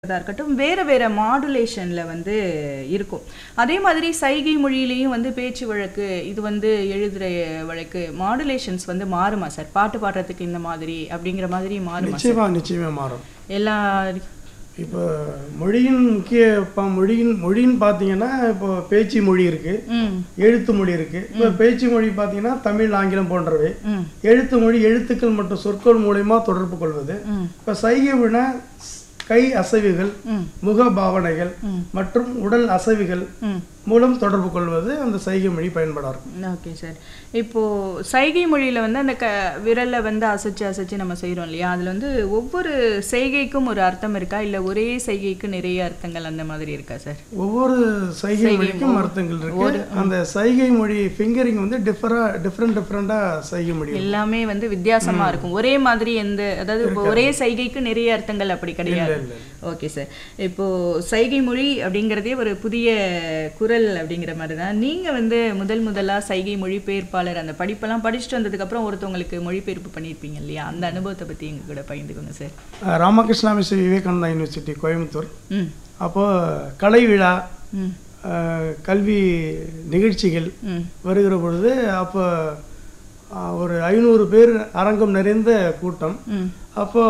பேசுறதா இருக்கட்டும் வேற வேற மாடுலேஷன்ல வந்து இருக்கும் அதே மாதிரி சைகை மொழியிலையும் வந்து பேச்சு வழக்கு இது வந்து எழுதுற வழக்கு மாடுலேஷன்ஸ் வந்து மாறுமா சார் பாட்டு பாடுறதுக்கு இந்த மாதிரி அப்படிங்கிற மாதிரி மாறுமா சார் நிச்சயமா நிச்சயமா மாறும் எல்லா இப்போ மொழியின் முக்கிய ப மொழியின் மொழின்னு பார்த்தீங்கன்னா இப்போ பேச்சு மொழி இருக்கு ம் எழுத்து மொழி இருக்கு இப்போ பேச்சு மொழி பார்த்தீங்கன்னா தமிழ் ஆங்கிலம் போன்றவை ம் எழுத்து மொழி எழுத்துக்கள் மற்றும் சொற்கள் மூலயமா தொடர்பு கொள்வது ம் இப்போ சைகை வினா கை அசைவுகள் ம் முக பாவனைகள் ம். மற்றும் உடல் அசைவுகள் ம் மூலம் தொடர்பு கொள்வது அந்த சைகை மொழி பயன்பாடாக இருக்கும் ஓகே சார் இப்போ சைகை மொழியில வந்து அந்த க விரலை வந்து அசைச்சு அசைச்சு நம்ம செய்றோம் இல்லையா அதுல வந்து ஒவ்வொரு செய்கைக்கும் ஒரு அர்த்தம் இருக்கா இல்ல ஒரே செய்கைக்கு நிறைய அர்த்தங்கள் அந்த மாதிரி இருக்கா சார் ஒவ்வொரு சைகை மொழிக்கும் அர்த்தங்கள் இருக்கு அந்த சைகை மொழி ஃபிங்கரிங் வந்து டிஃபரா டிஃப்ரெண்ட் டிஃப்ரெண்டாக சைகை மொழி எல்லாமே வந்து வித்தியாசமா இருக்கும் ஒரே மாதிரி எந்த அதாவது இப்போ ஒரே சைகைக்கு நிறைய அர்த்தங்கள் அப்படி கிடையாது இல்ல. ஓகே சார் இப்போ சைகை மொழி அப்படிங்கிறதே ஒரு புதிய குரல் அப்படிங்கிற மாதிரி தான் நீங்க வந்து முதல் முதலா சைகை மொழிபெயர்ப்பாளர் அந்த படிப்பெல்லாம் படிச்சுட்டு வந்ததுக்கு அப்புறம் ஒருத்தவங்களுக்கு மொழிபெயர்ப்பு பண்ணியிருப்பீங்க இல்லையா அந்த அனுபவத்தை பத்தி எங்க கூட பகிர்ந்துக்கோங்க சார் அஹ் ராமகிருஷ்ணா மிஸ் விவேகானந்தா யூனிவர்சிட்டி கோயம்புத்தூர் ம் அப்போ கலை விழா ம் அஹ் கல்வி நிகழ்ச்சிகள் ம் வருகிற பொழுது அப்போ அஹ், ஒரு ஐநூறு பேர் அரங்கம் நிறைந்த கூட்டம் ம் அப்போ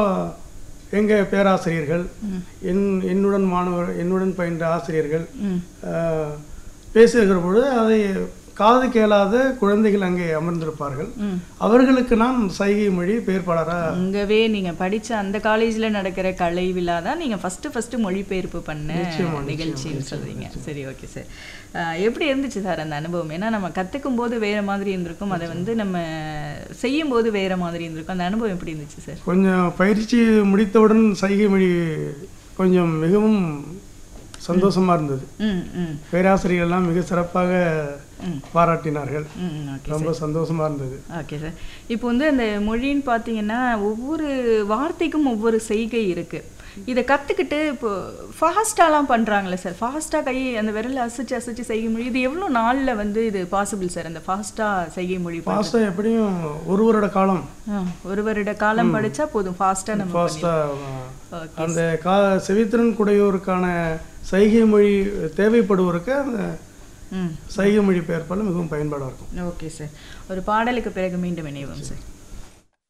எங்கள் பேராசிரியர்கள் என் என்னுடன் மாணவர் என்னுடன் பயின்ற ஆசிரியர்கள் ம் அஹ், பேசுகிற பொழுது அதை காது கேளாத குழந்தைகள் அங்கே அமர்ந்திருப்பார்கள் ம் அவர்களுக்கு நான் சைகை மொழி பெயர்ப்பாளராக அங்கவே நீங்க படிச்ச அந்த காலேஜ்ல நடக்கிற கலை விழா தான் நீங்க ஃபர்ஸ்ட் ஃபர்ஸ்ட் மொழிபெயர்ப்பு பண்ண நிகழ்ச்சின்னு சொல்றீங்க சரி ஓகே சார் எப்படி இருந்துச்சு சார் அந்த அனுபவம் ஏன்னா நம்ம கத்துக்கும் போது வேற மாதிரி இருந்திருக்கும் அதை வந்து நம்ம செய்யும் போது வேற மாதிரி இருந்திருக்கும் அந்த அனுபவம் எப்படி இருந்துச்சு சார் கொஞ்சம் பயிற்சி முடித்தவுடன் சைகை மொழி கொஞ்சம் மிகவும் சந்தோஷமா இருந்தது ம் ம் பேராசிரியர்கள்லாம் மிக சிறப்பாக ம். பாராட்டினார்கள் ம் ஓகே ரொம்ப சந்தோஷமா இருந்தது ஓகே சார் இப்போ வந்து அந்த மொழின்னு பார்த்தீங்கன்னா ஒவ்வொரு வார்த்தைக்கும் ஒவ்வொரு செய்கை இருக்கு இதை கற்றுக்கிட்டு இப்போ ஃபாஸ்ட்டாலாம் பண்ணுறாங்களே சார் ஃபாஸ்ட்டாக கை அந்த விரலை அசைச்சு அசைச்சு செய்கை மொழி இது எவ்வளோ நாளில் வந்து இது பாசிபிள் சார் அந்த ஃபாஸ்ட்டாக செய்கை மொழி ப- ஃபாஸ்ட்டாக எப்படியும் ஒரு வருட காலம் ஆ, ஒரு வருட காலம் படிச்சா போதும் ஃபாஸ்ட்டாக நம்ம ஃபாஸ்ட்டாக அந்த கா செவித்திறன் குடையோருக்கான சைகை மொழி தேவைப்படுவோருக்கு அந்த ம் சைகை மொழி பெயர்ப்பால் மிகவும் பயன்பாடாக இருக்கும் ஓகே சார் ஒரு பாடலுக்கு பிறகு மீண்டும் இணைவோம் சார்